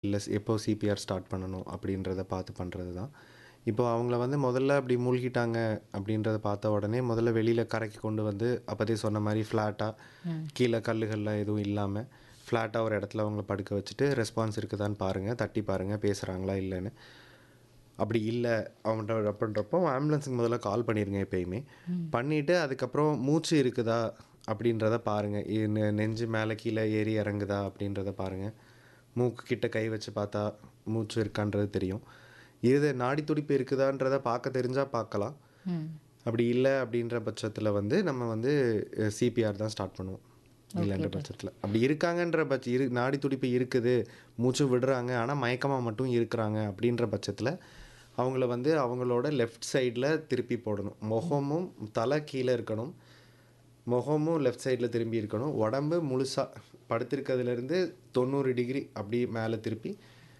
இல்லை எப்போ CPR start பண்ணணும் அப்படின்றத பார்த்து பண்ணுறது தான் இப்போ அவங்கள வந்து முதல்ல அப்படி மூழ்கிட்டாங்க அப்படின்றத பார்த்த உடனே முதல்ல வெளியில் கரைக்கு கொண்டு வந்து அப்போதே சொன்ன மாதிரி ஃப்ளாட்டாக கீழே கல்லுகள்லாம் எதுவும் இல்லாமல் ஃப்ளாட்டாக ஒரு இடத்துல அவங்கள படுக்க வச்சுட்டு ரெஸ்பான்ஸ் இருக்குதான்னு பாருங்கள் தட்டி பாருங்கள் பேசுகிறாங்களா இல்லைன்னு அப்படி இல்லை அவன்கிட்ட அப்படின்றப்போ ஆம்புலன்ஸுக்கு முதல்ல கால் பண்ணிடுங்க எப்பயுமே பண்ணிவிட்டு அதுக்கப்புறம் மூச்சு இருக்குதா அப்படின்றத பாருங்கள் நெஞ்சு மேலே கீழே ஏறி இறங்குதா அப்படின்றத பாருங்கள் மூக்கு கிட்ட கை வச்சு பார்த்தா மூச்சு இருக்கான்றது தெரியும் இது நாடி துடிப்பு இருக்குதான்றத பார்க்க தெரிஞ்சால் பார்க்கலாம் ம் அப்படி இல்லை அப்படின்ற பட்சத்தில் வந்து நம்ம வந்து சிபிஆர் தான் ஸ்டார்ட் பண்ணுவோம் இல்லைன்ற பட்சத்தில் அப்படி இருக்காங்கன்ற பட்ச இரு நாடி துடிப்பு இருக்குது மூச்சு விடுறாங்க ஆனால் மயக்கமாக மட்டும் இருக்கிறாங்க அப்படின்ற பட்சத்தில் அவங்கள வந்து அவங்களோட லெஃப்ட் சைடில் திருப்பி போடணும் முகமும் தலை கீழே இருக்கணும் முகமும் லெஃப்ட் சைடில் திரும்பி இருக்கணும் உடம்பு முழுசாக படுத்திருக்கிறதுலேருந்து தொண்ணூறு டிகிரி அப்படி மேலே திருப்பி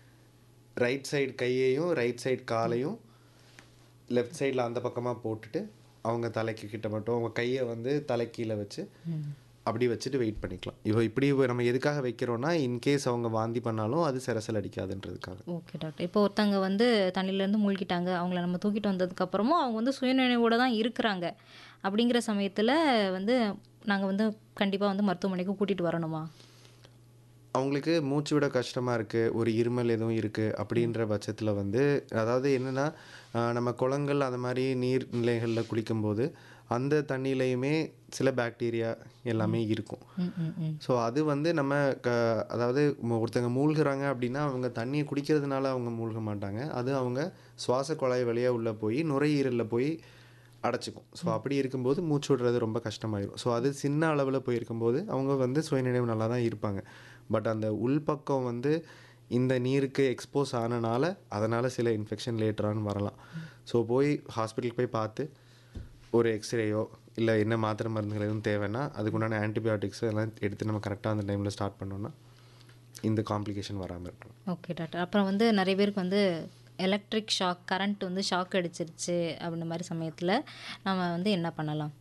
ரைட் சைடு கையையும் ரைட் சைடு காலையும் லெஃப்ட் சைடில் அந்த பக்கமாக போட்டுட்டு அவங்க தலைக்கு கிட்ட மட்டும் அவங்க கையை வந்து தலை கீழே வச்சு அப்படி வச்சுட்டு வெயிட் பண்ணிக்கலாம் இப்போ இப்படி நம்ம எதுக்காக வைக்கிறோம்னா இன்கேஸ் அவங்க வாந்தி பண்ணாலும் அது சிரசல் அடிக்காதுன்றதுக்காக ஓகே டாக்டர் இப்போ ஒருத்தவங்க வந்து தண்ணியிலேருந்து மூழ்கிட்டாங்க அவங்கள நம்ம தூக்கிட்டு வந்ததுக்கப்புறமும் அவங்க வந்து சுயநினைவோட தான் இருக்கிறாங்க அப்படிங்கிற சமயத்தில் வந்து நாங்கள் வந்து கண்டிப்பாக வந்து மருத்துவமனைக்கு கூட்டிகிட்டு வரணுமா அவங்களுக்கு மூச்சு விட கஷ்டமாக இருக்குது ஒரு இருமல் எதுவும் இருக்குது அப்படின்ற பட்சத்தில் வந்து அதாவது என்னென்னா நம்ம குளங்கள் அந்த மாதிரி நீர்நிலைகளில் குளிக்கும்போது அந்த தண்ணியிலையுமே சில பாக்டீரியா எல்லாமே இருக்கும் ம் ம் ம் ஸோ அது வந்து நம்ம க அதாவது ம- ஒருத்தங்க மூழ்குறாங்க அப்படின்னா அவங்க தண்ணியை குடிக்கிறதுனால அவங்க மூழ்க மாட்டாங்க அது அவங்க சுவாச குழாய் வழியாக உள்ளே போய் நுரையீரலில் போய் அடைச்சிக்கும் ஸோ அப்படி இருக்கும்போது மூச்சு விடுறது ரொம்ப கஷ்டமாயிரும் ஸோ அது சின்ன அளவில் போயிருக்கும்போது அவங்க வந்து சுயநினைவு நல்லா தான் இருப்பாங்க பட் அந்த உள்பக்கம் வந்து இந்த நீருக்கு எக்ஸ்போஸ் ஆனனால அதனால் சில இன்ஃபெக்ஷன் லேட்டரானு வரலாம் ஸோ போய் ஹாஸ்பிட்டலுக்கு போய் பார்த்து ஒரு எக்ஸ்ரேயோ இல்லை என்ன மாத்திரை மருந்துகள் எதுவும் தேவைன்னா அதுக்குண்டான ஆன்டிபயோட்டிக்ஸ் எல்லாம் எடுத்து நம்ம கரெக்டாக அந்த டைமில் ஸ்டார்ட் பண்ணோம்னா இந்த காம்ப்ளிகேஷன் வராமல் இருக்கும் ஓகே டாக்டர் அப்புறம் வந்து நிறைய பேருக்கு வந்து எலக்ட்ரிக் ஷாக் கரண்ட் வந்து ஷாக் அடிச்சிருச்சு அப்படின்ற மாதிரி சமயத்தில் நம்ம வந்து என்ன பண்ணலாம்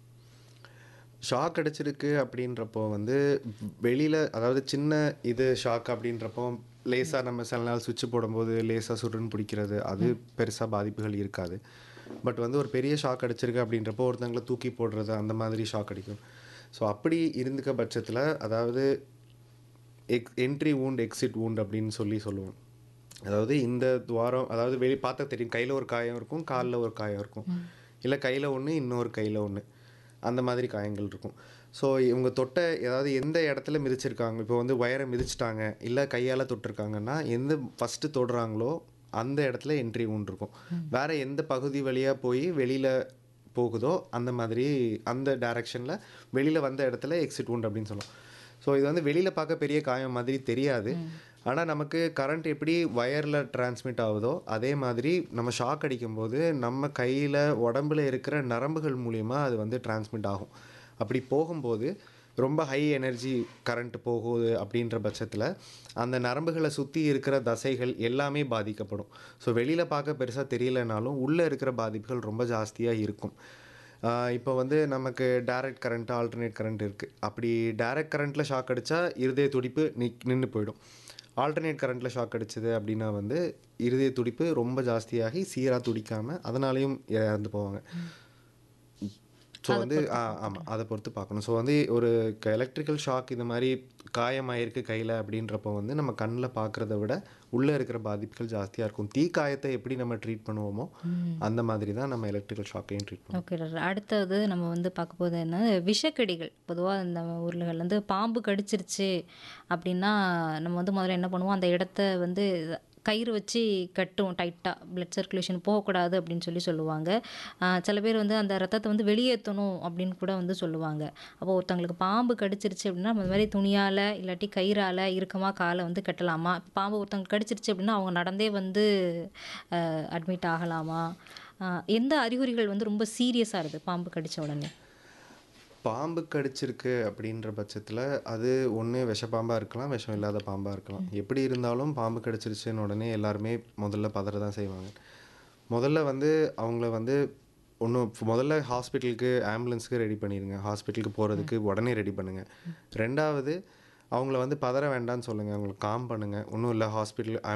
ஷாக் அடிச்சிருக்கு அப்படின்றப்போ வந்து வெளியில் அதாவது சின்ன இது ஷாக் அப்படின்றப்போ லேசாக நம்ம சில நாள் சுவிட்ச் போடும்போது லேசாக சுருன்னு பிடிக்கிறது அது பெருசாக பாதிப்புகள் இருக்காது பட் வந்து ஒரு பெரிய ஷாக் அடிச்சிருக்கு அப்படின்றப்போ ஒருத்தங்களை தூக்கி போடுறது அந்த மாதிரி ஷாக் அடிக்கும் ஸோ அப்படி இருந்துக்க பட்சத்தில் அதாவது எக் என்ட்ரி wound எக்ஸிட் wound அப்படின்னு சொல்லி சொல்லுவோம் அதாவது இந்த துவாரம் அதாவது வெளி பார்த்தா தெரியும் கையில் ஒரு காயம் இருக்கும் காலில் ஒரு காயம் இருக்கும் இல்லை கையில் ஒன்று இன்னொரு கையில் ஒன்று அந்த மாதிரி காயங்கள் இருக்கும் ஸோ இவங்க தொட்ட ஏதாவது எந்த இடத்துல மிதிச்சிருக்காங்க இப்போ வந்து வயரை மிதிச்சிட்டாங்க இல்லை கையால் தொட்டிருக்காங்கன்னா எந்த ஃபஸ்ட்டு தொடுறாங்களோ அந்த இடத்துல என்ட்ரி wound இருக்கும் வேற எந்த பகுதி வழியாக போய் வெளியில் போகுதோ அந்த மாதிரி அந்த டைரக்ஷனில் வெளியில் வந்த இடத்துல எக்ஸிட் wound அப்படின்னு சொல்லுவோம் ஸோ இது வந்து வெளியில் பார்க்க பெரிய காயம் மாதிரி தெரியாது ஆனால் நமக்கு கரண்ட் எப்படி வயரில் டிரான்ஸ்மிட் ஆகுதோ அதே மாதிரி நம்ம ஷாக் அடிக்கும்போது நம்ம கையில் உடம்புல இருக்கிற நரம்புகள் மூலியமா அது வந்து டிரான்ஸ்மிட் ஆகும் அப்படி போகும்போது ரொம்ப ஹை எனர்ஜி கரண்ட் போகுது அப்படின்ற பட்சத்தில் அந்த நரம்புகளை சுற்றி இருக்கிற தசைகள் எல்லாமே பாதிக்கப்படும் ஸோ வெளியில் பார்க்க பெருசாக தெரியலனாலும் உள்ளே இருக்கிற பாதிப்புகள் ரொம்ப ஜாஸ்தியாக இருக்கும் ஆஹ் இப்போ வந்து நமக்கு டைரக்ட் கரண்ட் ஆல்டர்னேட் கரண்ட் இருக்குது அப்படி டைரக்ட் கரண்ட்டில் ஷாக் அடித்தா இருதய துடிப்பு நிக் நின்று போயிடும் ஆல்டர்னேட் கரண்ட்டில் ஷாக் அடிச்சது அப்படின்னா வந்து இருதய துடிப்பு ரொம்ப ஜாஸ்தியாகி சீராக துடிக்காமல் அதனாலையும் இறந்து போவாங்க ஸோ வந்து ஆ ஆமாம் அதை பொறுத்து பார்க்கணும் ஸோ வந்து ஒரு எலக்ட்ரிக்கல் ஷாக் இந்த மாதிரி காயமாயிருக்கு கையில் அப்படின்றப்போ வந்து நம்ம கண்ணில் பார்க்குறத விட உள்ளே இருக்கிற பாதிப்புகள் ஜாஸ்தியாக இருக்கும் தீ காயத்தை எப்படி நம்ம ட்ரீட் பண்ணுவோமோ அந்த மாதிரி தான் நம்ம எலக்ட்ரிக்கல் ஷாக்கையும் ட்ரீட் பண்ணுவோம் ஓகே டாக்டர் அடுத்தது நம்ம வந்து பார்க்க போது என்ன விஷக்கடிகள் பொதுவாக இந்த ஊர்லகள் வந்து பாம்பு கடிச்சிருச்சு அப்படின்னா நம்ம வந்து முதல்ல என்ன பண்ணுவோம் அந்த இடத்த வந்து கயிறு வச்சு கட்டும் டைட்டாக பிளட் சர்க்குலேஷன் போகக்கூடாது அப்படின்னு சொல்லி சொல்லுவாங்க ஆஹ் சில பேர் வந்து அந்த ரத்தத்தை வந்து வெளியேற்றணும் அப்படின்னு கூட வந்து சொல்லுவாங்க அப்போ ஒருத்தவங்களுக்கு பாம்பு கடிச்சிருச்சு அப்படின்னா நம்ம இந்த மாதிரி துணியால் இல்லாட்டி கயிறால் இறுக்கமாக காலை வந்து கட்டலாமா பாம்பு ஒருத்தவங்களுக்கு கடிச்சிருச்சு அப்படின்னா அவங்க நடந்தே வந்து அட்மிட் ஆகலாமா ஆஹ் எந்த அறிகுறிகள் வந்து ரொம்ப சீரியஸாக இருக்குது பாம்பு கடித்த உடனே பாம்பு கடிச்சிருக்கு அப்படின்ற பட்சத்தில் அது ஒன்று விஷப்பாம்பாக இருக்கலாம் விஷம் இல்லாத பாம்பாக இருக்கலாம் எப்படி இருந்தாலும் பாம்பு கடிச்சிருச்சுன்னு உடனே எல்லாருமே முதல்ல பதற தான் செய்வாங்க முதல்ல வந்து அவங்கள வந்து ஒன்று முதல்ல ஹாஸ்பிட்டலுக்கு ஆம்புலன்ஸுக்கு ரெடி பண்ணிடுங்க ஹாஸ்பிட்டலுக்கு போகிறதுக்கு உடனே ரெடி பண்ணுங்கள் ரெண்டாவது அவங்கள வந்து பதற வேண்டாம்னு சொல்லுங்கள் அவங்களுக்கு காம் பண்ணுங்கள் ஒன்றும் இல்லை ஹாஸ்பிட்டல்